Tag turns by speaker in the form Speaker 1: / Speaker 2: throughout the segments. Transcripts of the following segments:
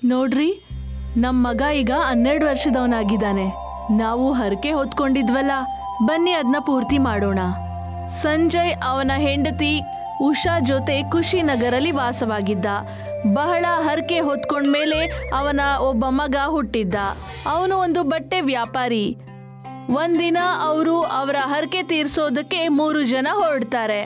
Speaker 1: ನೋಡ್ರಿ ನಮ್ಮ ಮಗ ಈಗ ಹನ್ನೆರಡು ವರ್ಷದವನಾಗಿದ್ದಾನೆ ನಾವು ಹರಕೆ ಹೊತ್ಕೊಂಡಿದ್ವಲ್ಲ ಬನ್ನಿ ಅದನ್ನ ಪೂರ್ತಿ ಮಾಡೋಣ ಸಂಜಯ್ ಅವನ ಹೆಂಡತಿ ಉಷಾ ಜೊತೆ ಖುಷಿನಗರಲ್ಲಿ ವಾಸವಾಗಿದ್ದ ಬಹಳ ಹರಕೆ ಹೊತ್ಕೊಂಡ್ಮೇಲೆ ಅವನ ಒಬ್ಬ ಮಗ ಹುಟ್ಟಿದ್ದ ಅವನು ಒಂದು ಬಟ್ಟೆ ವ್ಯಾಪಾರಿ ಒಂದಿನ ಅವರು ಅವರ ಹರಕೆ ತೀರ್ಸೋದಕ್ಕೆ ಮೂರು ಜನ ಹೊರಡ್ತಾರೆ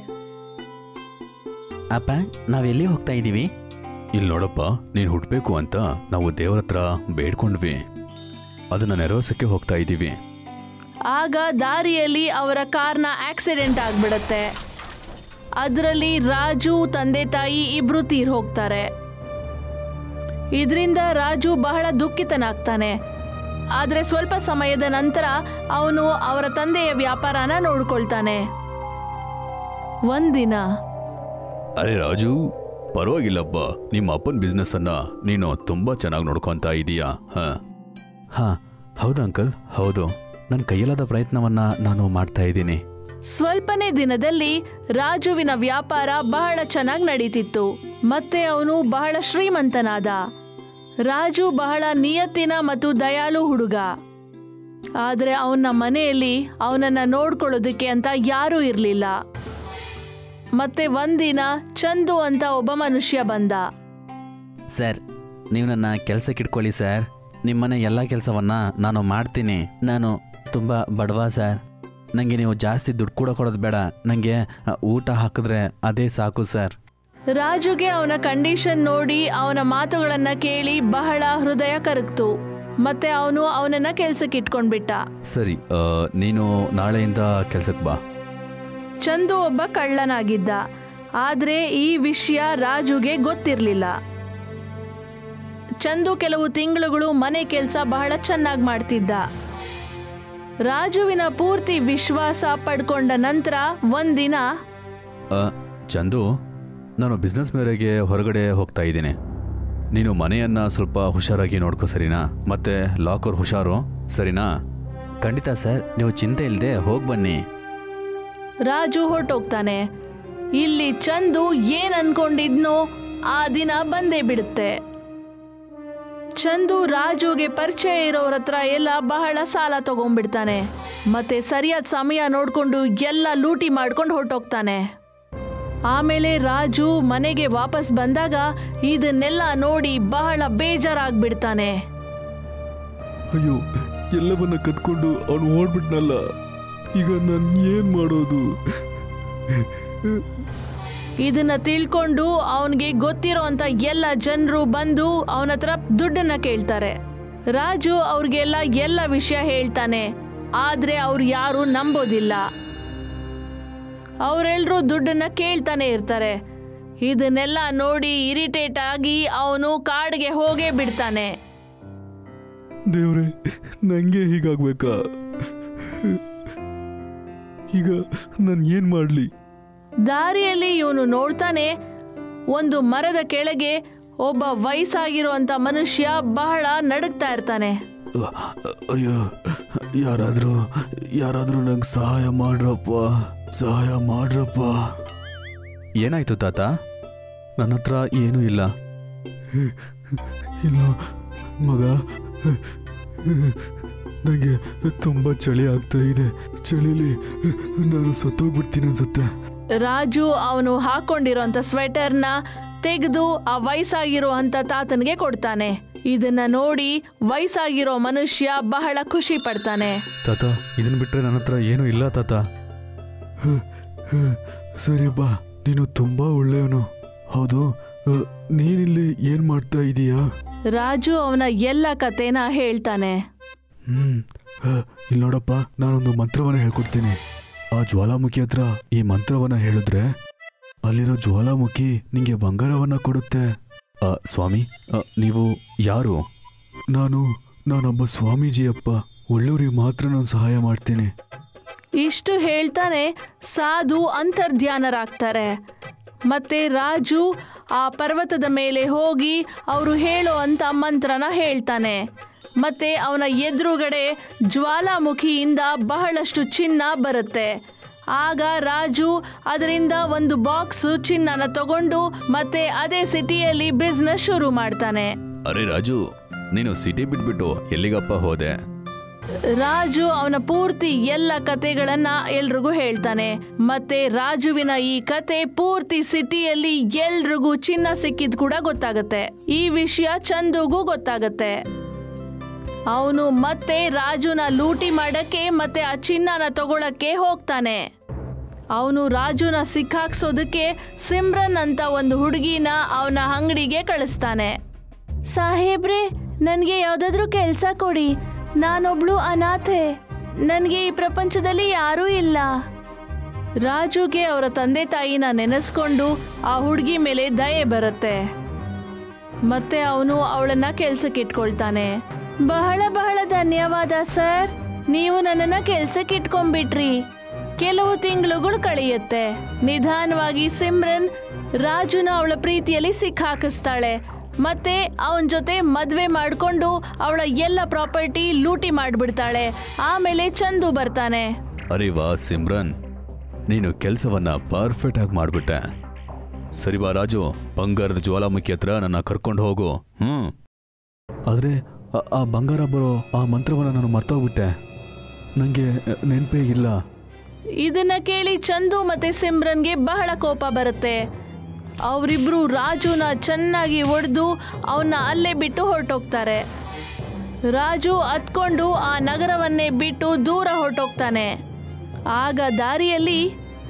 Speaker 2: ಅಪ್ಪ ನಾವೆಲ್ಲಿ ಹೋಗ್ತಾ ಇದ್ದೀವಿ
Speaker 3: ಇಲ್ಲಿ ನೋಡಪ್ಪ ನೀನು ಹುಟ್ಟಬೇಕು ಅಂತ ನಾವು ದೇವರ ಹತ್ರ ಬೇಡ್ಕೊಂಡ್ವಿ ಅದನ್ನ ನೆರವೇರ್ಸಕ್ಕೆ ಹೋಗ್ತಾ ಇದ್ದೀವಿ
Speaker 1: ಆಗ ದಾರಿಯಲ್ಲಿ ಅವರ ಕಾರ್ನ ಆಕ್ಸಿಡೆಂಟ್ ಆಗ್ಬಿಡತ್ತೆ ಅದರಲ್ಲಿ ರಾಜು ತಂದೆ ತಾಯಿ ಇಬ್ರು ತೀರ್ ಹೋಗ್ತಾರೆ ಇದರಿಂದ ರಾಜು ಬಹಳ ದುಃಖಿತನಾಗ್ತಾನೆ ಆದರೆ ಸ್ವಲ್ಪ ಸಮಯದ ನಂತರ ಅವನು ಅವರ ತಂದೆಯ ವ್ಯಾಪಾರನ ನೋಡ್ಕೊಳ್ತಾನೆ ಒಂದಿನ
Speaker 3: ಅರೆ ರಾಜು ಪರವಾಗಿಲ್ಲಪ್ಪ ನಿಮ್ಮ ಅಪ್ಪನ ಬಿಸ್ನೆಸ್ ಅನ್ನ ನೀನು ತುಂಬಾ ಚೆನ್ನಾಗಿ ನೋಡ್ಕೊಂತ ಇದೀಯಾ ಹ
Speaker 2: ಹಾ ಹೌದು ಅಂಕಲ್ ಹೌದು ನನ್ನ ಕೈಯಲ್ಲಾದ ಪ್ರಯತ್ನವನ್ನ ನಾನು ಮಾಡ್ತಾ ಇದ್ದೀನಿ
Speaker 1: ಸ್ವಲ್ಪನೇ ದಿನದಲ್ಲಿ ರಾಜುವಿನ ವ್ಯಾಪಾರ ಬಹಳ ಚೆನ್ನಾಗಿ ನಡೀತಿತ್ತು ಮತ್ತೆ ಅವನು ಬಹಳ ಶ್ರೀಮಂತನಾದ ರಾಜು ಬಹಳ ನಿಯತ್ತಿನ ಮತ್ತು ದಯಾಳು ಹುಡುಗ ಆದರೆ ಅವನ ಮನೆಯಲ್ಲಿ ಅವನನ್ನ ನೋಡ್ಕೊಳ್ಳೋದಕ್ಕೆ ಅಂತ ಯಾರೂ ಇರಲಿಲ್ಲ ಮತ್ತೆ ಒಂದಿನ ಚಂದು ಅಂತ ಒಬ್ಬ ಮನುಷ್ಯ ಬಂದ
Speaker 2: ಸರ್ ನೀವು ನನ್ನ ಕೆಲಸಕ್ಕೆ ಇಟ್ಕೊಳ್ಳಿ ಸರ್ ನಿಮ್ಮನೆ ಎಲ್ಲ ಕೆಲಸವನ್ನ ನಾನು ಮಾಡ್ತೀನಿ ನಾನು ತುಂಬ ಬಡವ ಸರ್ ನನಗೆ ನೀವು ಜಾಸ್ತಿ ದುಡ್ಡು ಕೂಡ ಕೊಡೋದು ಬೇಡ ನನಗೆ ಊಟ ಹಾಕಿದ್ರೆ ಅದೇ ಸಾಕು ಸರ್
Speaker 1: ರಾಜುಗೆ ಅವನ ಕಂಡೀಷನ್ ನೋಡಿ ಅವನ ಮಾತುಗಳನ್ನ ಕೇಳಿ ಬಹಳ ಹೃದಯ ಕರಗ್ತು ಮತ್ತೆ ಅವನು ಅವನನ್ನ ಕೆಲ್ಸಕ್ಕೆ ಇಟ್ಕೊಂಡ್ಬಿಟ್ಟ
Speaker 3: ಸರಿ ಆ, ನೀನು ನಾಳೆಯಿಂದ ಕೆಲ್ಸಕ್ಕೆ ಬಾ
Speaker 1: ಚಂದು ಒಬ್ಬ ಕಳ್ಳನಾಗಿದ್ದ ಆದ್ರೆ ಈ ವಿಷಯ ರಾಜುಗೆ ಗೊತ್ತಿರಲಿಲ್ಲ ಚಂದು ಕೆಲವು ತಿಂಗಳುಗಳು ಮನೆ ಕೆಲಸ ಬಹಳ ಚೆನ್ನಾಗಿ ಮಾಡ್ತಿದ್ದ ರಾಜುವಿನ ಪೂರ್ತಿ ವಿಶ್ವಾಸ ಪಡ್ಕೊಂಡ ನಂತರ ಒಂದಿನ
Speaker 3: ಆ, ಚಂದು ನಾನು ಬಿಸ್ನೆಸ್ ಮೇರೆಗೆ ಹೊರಗಡೆ ಹೋಗ್ತಾ ಇದ್ದೀನಿ ನೀನು ಮನೆಯನ್ನ ಸ್ವಲ್ಪ ಹುಷಾರಾಗಿ ನೋಡ್ಕೋ ಸರಿನಾ ಮತ್ತೆ ಲಾಕರ್ ಹುಷಾರು ಸರಿನಾ
Speaker 2: ಖಂಡಿತ ಸರ್ ನೀವು ಚಿಂತೆ ಇಲ್ಲದೆ ಹೋಗಿ ಬನ್ನಿ
Speaker 1: ರಾಜು ಹೊರಟೋಗ್ತಾನೆ ಇಲ್ಲಿ ಚಂದು ಏನ್ ಅನ್ಕೊಂಡಿದ್ನೋ ಆ ದಿನ ಬಂದೇ ಬಿಡುತ್ತೆ ಚಂದು ರಾಜುಗೆ ಪರಿಚಯ ಇರೋರ ಹತ್ರ ಎಲ್ಲ ಬಹಳ ಸಾಲ ತಗೊಂಡ್ಬಿಡ್ತಾನೆ ಮತ್ತೆ ಸರಿಯಾದ ಸಮಯ ನೋಡ್ಕೊಂಡು ಎಲ್ಲ ಲೂಟಿ ಮಾಡ್ಕೊಂಡು ಹೊರಟೋಗ್ತಾನೆ ಆಮೇಲೆ ರಾಜು ಮನೆಗೆ ವಾಪಸ್ ಬಂದಾಗ ಇದನ್ನೆಲ್ಲ ನೋಡಿ ಬಹಳ ಬೇಜಾರಾಗ್ಬಿಡ್ತಾನೆ
Speaker 4: ಅಯ್ಯೋ ಎಲ್ಲವನ್ನ ಕದ್ಕೊಂಡು ಅವನು ಓಡ್ಬಿಟ್ನಲ್ಲ ಈಗ ನಾನು ಏನ್ ಮಾಡೋದು
Speaker 1: ಇದನ್ನ ತಿಳ್ಕೊಂಡು ಅವನಿಗೆ ಗೊತ್ತಿರೋ ಅಂತ ಎಲ್ಲ ಜನರು ಬಂದು ಅವನ ಹತ್ರ ದುಡ್ಡನ್ನ ಕೇಳ್ತಾರೆ ರಾಜು ಅವ್ರಿಗೆಲ್ಲ ಎಲ್ಲ ವಿಷಯ ಹೇಳ್ತಾನೆ ಆದ್ರೆ ಅವ್ರು ಯಾರು ನಂಬೋದಿಲ್ಲ ಅವರೆಲ್ಲರೂ ದುಡ್ಡನ್ನ ಕೇಳ್ತಾನೆ ಇರ್ತಾರೆ ಇದನ್ನೆಲ್ಲ ನೋಡಿ ಇರಿಟೇಟ್ ಆಗಿ ಅವನು ಕಾಡಿಗೆ ಹೋಗೇ ಬಿಡ್ತಾನೆ
Speaker 4: ದೇವ್ರೆ ನಂಗೆ ಹೀಗಾಗ್ಬೇಕಾ ಈಗ ನಾನು ಏನ್ ಮಾಡ್ಲಿ
Speaker 1: ದಾರಿಯಲ್ಲಿ ಇವನು ನೋಡ್ತಾನೆ ಒಂದು ಮರದ ಕೆಳಗೆ ಒಬ್ಬ ವಯಸ್ಸಾಗಿರುವಂತ ಮನುಷ್ಯ ಬಹಳ ನಡುಗ್ತಾ ಇರ್ತಾನೆ
Speaker 4: ಅಯ್ಯೋ ಯಾರಾದ್ರೂ ಯಾರಾದ್ರೂ ನಂಗೆ ಸಹಾಯ ಮಾಡ್ರಪ್ಪ ಸಹಾಯ ಮಾಡ್ರಪ್ಪ
Speaker 3: ಏನಾಯ್ತು ತಾತ ನನ್ನ ಹತ್ರ ಏನೂ ಇಲ್ಲ
Speaker 4: ಇಲ್ಲ ಮಗ ನನಗೆ ತುಂಬ ಚಳಿ ಆಗ್ತಾ ಇದೆ ಚಳಿಲಿ ನಾನು ಸತ್ತೋಗ್ಬಿಡ್ತೀನಿ ಅನ್ಸುತ್ತೆ
Speaker 1: ರಾಜು ಅವನು ಹಾಕೊಂಡಿರೋಂಥ ಸ್ವೆಟರ್ನ ತೆಗೆದು ಆ ವಯಸ್ಸಾಗಿರುವಂತ ತಾತನಿಗೆ ಕೊಡ್ತಾನೆ ಇದನ್ನ ನೋಡಿ ವಯಸ್ಸಾಗಿರೋ ಮನುಷ್ಯ ಬಹಳ ಖುಷಿ ಪಡ್ತಾನೆ
Speaker 3: ತಾತ ಇದನ್ನ ಬಿಟ್ರೆ ನನ್ನ ಹತ್ರ ಏನೂ ಇಲ್ಲ ತಾತ
Speaker 4: ಸರಿ ಬಾ ನೀನು ತುಂಬಾ ಒಳ್ಳೆಯವನು ಹೌದು ಅ, ನೀನಿಲ್ಲಿ ಏನ್ ಮಾಡ್ತಾ ಇದೀಯಾ
Speaker 1: ರಾಜು ಅವನ ಎಲ್ಲ ಕತೆನ ಹೇಳ್ತಾನೆ
Speaker 4: ಹ್ಮ್ ಅ, ಇಲ್ಲಿ ನೋಡಪ್ಪ ನಾನೊಂದು ಮಂತ್ರವನ್ನ ಹೇಳ್ಕೊಡ್ತೀನಿ ಆ ಜ್ವಾಲಾಮುಖಿ ಹತ್ರ ಈ ಮಂತ್ರವನ್ನ ಹೇಳಿದ್ರೆ ಅಲ್ಲಿರೋ ಜ್ವಾಲಾಮುಖಿ ನಿಂಗೆ ಬಂಗಾರವನ್ನ ಕೊಡುತ್ತೆ
Speaker 3: ಆ, ಸ್ವಾಮಿ ಆ, ನೀವು ಯಾರು
Speaker 4: ನಾನು ನಾನೊಬ್ಬ ಸ್ವಾಮೀಜಿಯಪ್ಪ ಒಳ್ಳೆಯವ್ರಿಗೆ ಮಾತ್ರ ನಾನು ಸಹಾಯ ಮಾಡ್ತೀನಿ
Speaker 1: ಇಷ್ಟು ಹೇಳ್ತಾನೆ ಸಾಧು ಅಂತರ್ಧ್ಯಾನರಾಗ್ತಾರೆ ಮತ್ತೆ ರಾಜು ಆ ಪರ್ವತದ ಮೇಲೆ ಹೋಗಿ ಅವರು ಹೇಳೋ ಅಂತ ಮಂತ್ರನ ಹೇಳ್ತಾನೆ ಮತ್ತೆ ಅವನ ಎದುರುಗಡೆ ಜ್ವಾಲಾಮುಖಿಯಿಂದ ಬಹಳಷ್ಟು ಚಿನ್ನ ಬರುತ್ತೆ ಆಗ ರಾಜು ಅದರಿಂದ ಒಂದು ಬಾಕ್ಸ್ ಚಿನ್ನನ ತಗೊಂಡು ಮತ್ತೆ ಅದೇ ಸಿಟಿಯಲ್ಲಿ ಬಿಸ್ನೆಸ್ ಶುರು ಮಾಡ್ತಾನೆ
Speaker 3: ಅರೆ ರಾಜು ನೀನು ಸಿಟಿ ಬಿಟ್ಬಿಟ್ಟು ಎಲ್ಲಿಗಪ್ಪ ಹೋದೆ
Speaker 1: ರಾಜು ಅವನ ಪೂರ್ತಿ ಎಲ್ಲ ಕತೆಗಳನ್ನ ಎಲ್ರಿಗೂ ಹೇಳ್ತಾನೆ ಮತ್ತೆ ರಾಜುವಿನ ಈ ಕತೆ ಪೂರ್ತಿ ಸಿಟಿಯಲ್ಲಿ ಎಲ್ರಿಗೂ ಚಿನ್ನ ಸಿಕ್ಕಿದ್ ಕೂಡ ಗೊತ್ತಾಗತ್ತೆ ಈ ವಿಷಯ ಚಂದುಗೂ ಗೊತ್ತಾಗತ್ತೆ ಅವನು ಮತ್ತೆ ರಾಜುನ ಲೂಟಿ ಮಾಡಕ್ಕೆ ಮತ್ತೆ ಆ ಚಿನ್ನನ ತಗೊಳಕ್ಕೆ ಹೋಗ್ತಾನೆ ಅವನು ರಾಜುನ ಸಿಕ್ಕಾಕ್ಸೋದಕ್ಕೆ ಸಿಮ್ರನ್ ಅಂತ ಒಂದು ಹುಡುಗಿನ ಅವನ ಅಂಗಡಿಗೆ ಕಳಿಸ್ತಾನೆ ಸಾಹೇಬ್ರೆ ನನಗೆ ಯಾವುದಾದ್ರೂ ಕೆಲಸ ಕೊಡಿ ನಾನೊಬ್ಳು ಅನಾಥೆ ನನಗೆ ಈ ಪ್ರಪಂಚದಲ್ಲಿ ಯಾರೂ ಇಲ್ಲ ರಾಜುಗೆ ಅವರ ತಂದೆ ತಾಯಿನ ನೆನೆಸ್ಕೊಂಡು ಆ ಹುಡುಗಿ ಮೇಲೆ ದಯೆ ಬರುತ್ತೆ ಮತ್ತೆ ಅವನು ಅವಳನ್ನ ಕೆಲ್ಸಕ್ಕೆ ಇಟ್ಕೊಳ್ತಾನೆ ಬಹಳ ಬಹಳ ಧನ್ಯವಾದ ಸರ್ ನೀವು ನನ್ನನ್ನ ಕೆಲ್ಸಕ್ಕೆ ಇಟ್ಕೊಂಡ್ಬಿಟ್ರಿ ಕೆಲವು ತಿಂಗಳುಗಳು ಕಳೆಯುತ್ತೆ ನಿಧಾನವಾಗಿ ಸಿಮ್ರನ್ ರಾಜುನ ಅವಳ ಪ್ರೀತಿಯಲ್ಲಿ ಸಿಕ್ಕಾಕಿಸ್ತಾಳೆ ಮತ್ತೆ ಅವನ ಜೊತೆ ಮದ್ವೆ ಮಾಡ್ಕೊಂಡು ಅವಳ ಎಲ್ಲ ಪ್ರಾಪರ್ಟಿ ಲೂಟಿ ಮಾಡ್ಬಿಡ್ತಾಳೆ ಆಮೇಲೆ ಚಂದು ಬರ್ತಾನೆ
Speaker 3: ಅರೆ ವಾ ಸಿಮ್ರನ್ ನೀನು ಕೆಲಸವನ್ನ ಪರ್ಫೆಕ್ಟ್ ಆಗಿ ಮಾಡ್ಬಿಟ್ಟೆ ಸರಿ ಬಾ ರಾಜು ಬಂಗಾರದ ಜ್ವಾಲಾಮುಖಿ ಹತ್ರ ನನ್ನ ಕರ್ಕೊಂಡು ಹೋಗು ಹ್ಮ್
Speaker 4: ಆದರೆ ಆ- ಆ ಬಂಗಾರ ಬರೋ ಆ ಮಂತ್ರವನ್ನು ನಾನು ಮರ್ತೋಗ್ಬಿಟ್ಟೆ ನನಗೆ ನೆನಪೇ ಇಲ್ಲ
Speaker 1: ಇದನ್ನ ಕೇಳಿ ಚಂದು ಮತ್ತೆ ಸಿಮ್ರನ್ಗೆ ಬಹಳ ಕೋಪ ಬರುತ್ತೆ ಅವರಿಬ್ರು ರಾಜುನ ಚೆನ್ನಾಗಿ ಒಡೆದು ಅವನ್ನ ಅಲ್ಲೇ ಬಿಟ್ಟು ಹೊರಟೋಗ್ತಾರೆ ರಾಜು ಹತ್ಕೊಂಡು ಆ ನಗರವನ್ನೇ ಬಿಟ್ಟು ದೂರ ಹೊರಟೋಗ್ತಾನೆ ಆಗ ದಾರಿಯಲ್ಲಿ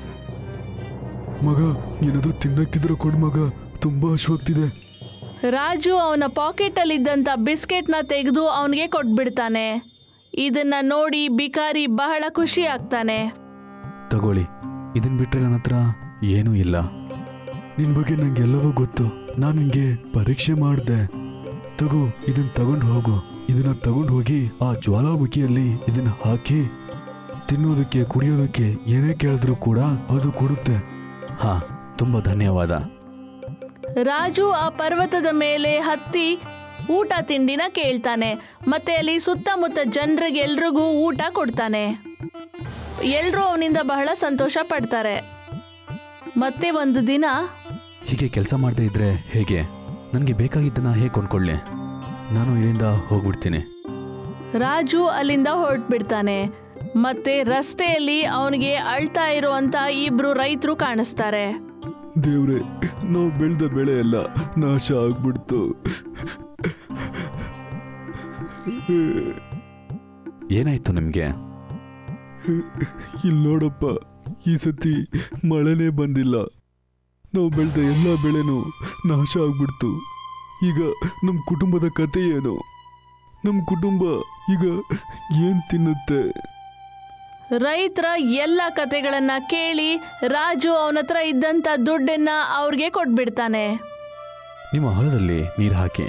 Speaker 4: ಮಗ ಏನಾದರೂ ತಿನ್ನಕ್ಕಿದ್ರೆ ಕೊಡು ಮಗ ತುಂಬ ಹಶ್ವಾಗ್ತಿದೆ
Speaker 1: ರಾಜು ಅವನ ಪಾಕೆಟಲ್ಲಿದ್ದಂಥ ಬಿಸ್ಕೆಟ್ನ ತೆಗೆದು ಅವನಿಗೆ ಕೊಟ್ಬಿಡ್ತಾನೆ ಇದನ್ನ ನೋಡಿ ಬಿಕಾರಿ ಬಹಳ ಖುಷಿ ಆಗ್ತಾನೆ
Speaker 4: ತಗೊಳ್ಳಿ ಇದನ್ ಬಿಟ್ರೆ ನನ್ನ ಹತ್ರ ಏನೂ ಇಲ್ಲ ನಿನ್ ಬಗ್ಗೆ ನಂಗೆಲ್ಲವೂ ಗೊತ್ತು ನಾನು ನಿನ್ಗೆ ಪರೀಕ್ಷೆ ಮಾಡಿದೆ ತಗೋ ಇದನ್ನ ತಗೊಂಡು ಹೋಗು ಇದನ್ನ ತಗೊಂಡು ಹೋಗಿ ಆ ಜ್ವಾಲಾಮುಖಿಯಲ್ಲಿ ಇದನ್ನ ಹಾಕಿ ತಿನ್ನೋದಕ್ಕೆ ಕುಡಿಯೋದಕ್ಕೆ ಏನೇ ಕೇಳಿದ್ರು ಕೂಡ ಅದು ಕೊಡುತ್ತೆ
Speaker 2: ಹಾ ತುಂಬ ಧನ್ಯವಾದ
Speaker 1: ರಾಜು ಆ ಪರ್ವತದ ಮೇಲೆ ಹತ್ತಿ ಊಟ ತಿಂಡಿನ ಕೇಳ್ತಾನೆ ಮತ್ತೆ ಅಲ್ಲಿ ಸುತ್ತಮುತ್ತ ಜನರಿಗೆ ಎಲ್ರಿಗೂ ಊಟ ಕೊಡ್ತಾನೆ ಎಲ್ರೂ ಅವನಿಂದ ಬಹಳ ಸಂತೋಷ ಪಡ್ತಾರೆ ಮತ್ತೆ ಒಂದು ದಿನ
Speaker 2: ಹೀಗೆ ಕೆಲಸ ಮಾಡದೇ ಇದ್ರೆ ಹೇಗೆ ನನಗೆ ಬೇಕಾಗಿದ್ದನ್ನ ಹೇಗೆ ಕೊಂಡ್ಕೊಳ್ಳಿ ನಾನು ಇಲ್ಲಿಂದ ಹೋಗ್ಬಿಡ್ತೀನಿ
Speaker 1: ರಾಜು ಅಲ್ಲಿಂದ ಹೊರಟ್ಬಿಡ್ತಾನೆ ಮತ್ತೆ ರಸ್ತೆಯಲ್ಲಿ ಅವನಿಗೆ ಅಳ್ತಾ ಇರುವಂತ ಇಬ್ರು ರೈತರು ಕಾಣಿಸ್ತಾರೆ
Speaker 4: ದೇವ್ರೆ ನಾವು ಬೆಳೆದ ಬೆಳೆ ಎಲ್ಲ ನಾಶ ಆಗ್ಬಿಡ್ತು
Speaker 2: ಏನಾಯ್ತು ನಿಮಗೆ
Speaker 4: ಇಲ್ಲಿ ನೋಡಪ್ಪ ಈ ಸತಿ ಮಳೆನೇ ಬಂದಿಲ್ಲ ನಾವು ಬೆಳೆದ ಎಲ್ಲ ಬೆಳೆನೂ ನಾಶ ಆಗ್ಬಿಡ್ತು ಈಗ ನಮ್ಮ ಕುಟುಂಬದ ಕತೆ ಏನು ನಮ್ಮ ಕುಟುಂಬ ಈಗ ಏನು ತಿನ್ನುತ್ತೆ
Speaker 1: ರೈತರ ಎಲ್ಲ ಕತೆಗಳನ್ನ ಕೇಳಿ ರಾಜು ಅವನ ಹತ್ರ ಇದ್ದಂತ ದುಡ್ಡನ್ನ ಅವ್ರಿಗೆ ಕೊಟ್ಬಿಡ್ತಾನೆ
Speaker 2: ನಿಮ್ಮ ಹೊಲದಲ್ಲಿ ನೀರು ಹಾಕಿ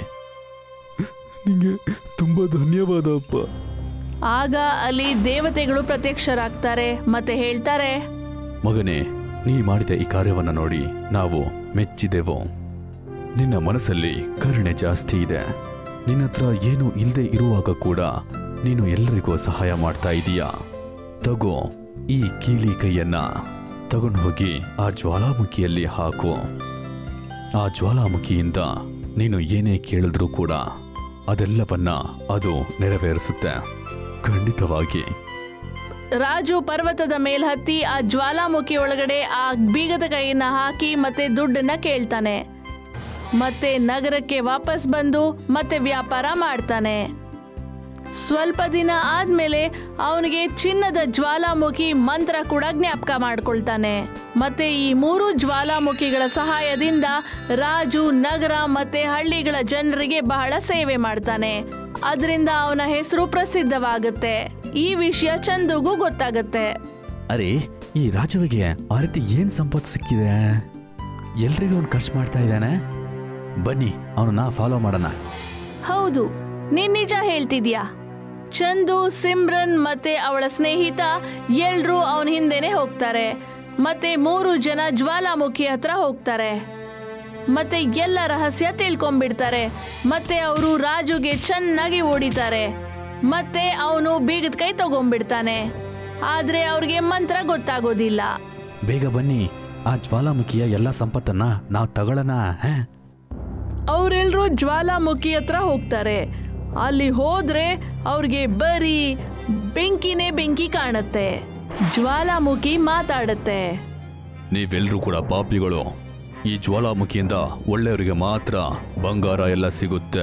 Speaker 4: ನಿಂಗೆ ತುಂಬ ಧನ್ಯವಾದ ಅಪ್ಪ
Speaker 1: ಆಗ ಅಲ್ಲಿ ದೇವತೆಗಳು ಪ್ರತ್ಯಕ್ಷರಾಗ್ತಾರೆ ಮತ್ತೆ ಹೇಳ್ತಾರೆ
Speaker 3: ಮಗನೇ ನೀ ಮಾಡಿದ ಈ ಕಾರ್ಯವನ್ನ ನೋಡಿ ನಾವು ಮೆಚ್ಚಿದೆವು ನಿನ್ನ ಮನಸ್ಸಲ್ಲಿ ಕರುಣೆ ಜಾಸ್ತಿ ಇದೆ ನಿನ್ನ ಹತ್ರ ಏನು ಇಲ್ಲದೆ ಇರುವಾಗ ಕೂಡ ನೀನು ಎಲ್ಲರಿಗೂ ಸಹಾಯ ಮಾಡ್ತಾ ಇದೀಯಾ ತಗೋ ಈ ಕೀಲಿ ಕೈಯನ್ನ ತಗೊಂಡು ಹೋಗಿ ಆ ಜ್ವಾಲಾಮುಖಿಯಲ್ಲಿ ಹಾಕು ಆ ಜ್ವಾಲಾಮುಖಿಯಿಂದ ನೀನು ಏನೇ ಕೇಳಿದ್ರೂ ಕೂಡ ಅದೆಲ್ಲವನ್ನ ಅದು ನೆರವೇರಿಸುತ್ತೆ ಖಂಡಿತವಾಗಿ
Speaker 1: ರಾಜು ಪರ್ವತದ ಮೇಲ್ ಹತ್ತಿ ಆ ಜ್ವಾಲಾಮುಖಿ ಒಳಗಡೆ ಆ ಬೀಗದ ಕೈಯನ್ನ ಹಾಕಿ ಮತ್ತೆ ದುಡ್ಡನ್ನ ಕೇಳ್ತಾನೆ ಮತ್ತೆ ನಗರಕ್ಕೆ ವಾಪಸ್ ಬಂದು ಮತ್ತೆ ವ್ಯಾಪಾರ ಮಾಡ್ತಾನೆ ಸ್ವಲ್ಪ ದಿನ ಆದ್ಮೇಲೆ ಅವನಿಗೆ ಚಿನ್ನದ ಜ್ವಾಲಾಮುಖಿ ಮಂತ್ರ ಕೂಡ ಜ್ಞಾಪಕ ಮಾಡ್ಕೊಳ್ತಾನೆ ಮತ್ತೆ ಈ ಮೂರು ಜ್ವಾಲಾಮುಖಿಗಳ ಸಹಾಯದಿಂದ ರಾಜು ನಗರ ಮತ್ತೆ ಹಳ್ಳಿಗಳ ಜನರಿಗೆ ಬಹಳ ಸೇವೆ ಮಾಡ್ತಾನೆ ಅದರಿಂದ ಅವನ ಹೆಸರು ಪ್ರಸಿದ್ಧವಾಗುತ್ತೆ ಈ ವಿಷಯ ಚಂದುಗೂ ಗೊತ್ತಾಗುತ್ತೆ
Speaker 2: ಅರೆ ಈ ರಾಜುವಿಗೆ ಆ ರೀತಿ ಏನು ಸಂಪತ್ತು ಸಿಕ್ಕಿದೆ ಎಲ್ರಿಗೂ ಅವ್ನು ಖರ್ಚು ಮಾಡ್ತಾ ಇದ್ದಾನೆ ಬನ್ನಿ ಅವನನ್ನ ಫಾಲೋ ಮಾಡೋಣ
Speaker 1: ಹೌದು ನೀನ್ ನಿಜ ಹೇಳ್ತಿದ್ಯಾ ಚಂದು ಸಿಮ್ರನ್ ಮತ್ತೆ ಅವಳ ಸ್ನೇಹಿತ ಎಲ್ರೂ ಅವನ ಹಿಂದೆನೆ ಹೋಗ್ತಾರೆ ಮತ್ತೆ ಮೂರು ಜನ ಜ್ವಾಲಾಮುಖಿ ಹತ್ರ ಹೋಗ್ತಾರೆ ಮತ್ತೆ ಎಲ್ಲ ರಹಸ್ಯ ತಿಳ್ಕೊಂಡ್ಬಿಡ್ತಾರೆ ಮತ್ತೆ ಅವರು ರಾಜುಗೆ ಚೆನ್ನಾಗಿ ಹೊಡಿತಾರೆ ಮತ್ತೆ ಅವನು ಬೀಗದ ಕೈ ತಗೊಂಡ್ಬಿಡ್ತಾನೆ ಆದ್ರೆ ಅವ್ರಿಗೆ ಮಂತ್ರ ಗೊತ್ತಾಗೋದಿಲ್ಲ
Speaker 2: ಬೇಗ ಬನ್ನಿ ಆ ಜ್ವಾಲಾಮುಖಿಯ ಎಲ್ಲ ಸಂಪತ್ತನ್ನ ನಾವು ತಗೊಳ್ಳೋಣ ಹೇ
Speaker 1: ಅವರೆಲ್ಲರೂ ಜ್ವಾಲಾಮುಖಿ ಹತ್ರ ಹೋಗ್ತಾರೆ ಅಲ್ಲಿ ಹೋದ್ರೆ ಅವ್ರಿಗೆ ಬರೀ ಬೆಂಕಿನೇ ಬೆಂಕಿ ಕಾಣುತ್ತೆ ಜ್ವಾಲಾಮುಖಿ ಮಾತಾಡುತ್ತೆ
Speaker 3: ನೀವೆಲ್ಲರೂ ಕೂಡ ಪಾಪಿಗಳು ಈ ಜ್ವಾಲಾಮುಖಿಯಿಂದ ಒಳ್ಳೆಯವರಿಗೆ ಮಾತ್ರ ಬಂಗಾರ ಎಲ್ಲ ಸಿಗುತ್ತೆ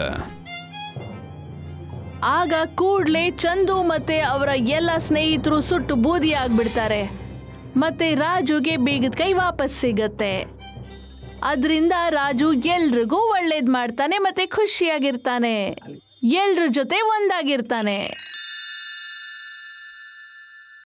Speaker 1: ಆಗ ಕೂಡ್ಲೆ ಚಂದು ಮತ್ತೆ ಅವರ ಎಲ್ಲ ಸ್ನೇಹಿತರು ಸುಟ್ಟು ಬೂದಿ ಆಗ್ಬಿಡ್ತಾರೆ ಮತ್ತೆ ರಾಜುಗೆ ಬೀಗದ ಕೈ ವಾಪಸ್ ಸಿಗತ್ತೆ ಅದರಿಂದ ರಾಜು ಎಲ್ರಿಗೂ ಒಳ್ಳೇದ್ ಮಾಡ್ತಾನೆ ಮತ್ತೆ ಖುಷಿಯಾಗಿರ್ತಾನೆ ಎಲ್ರ ಜೊತೆ ಒಂದಾಗಿರ್ತಾನೆ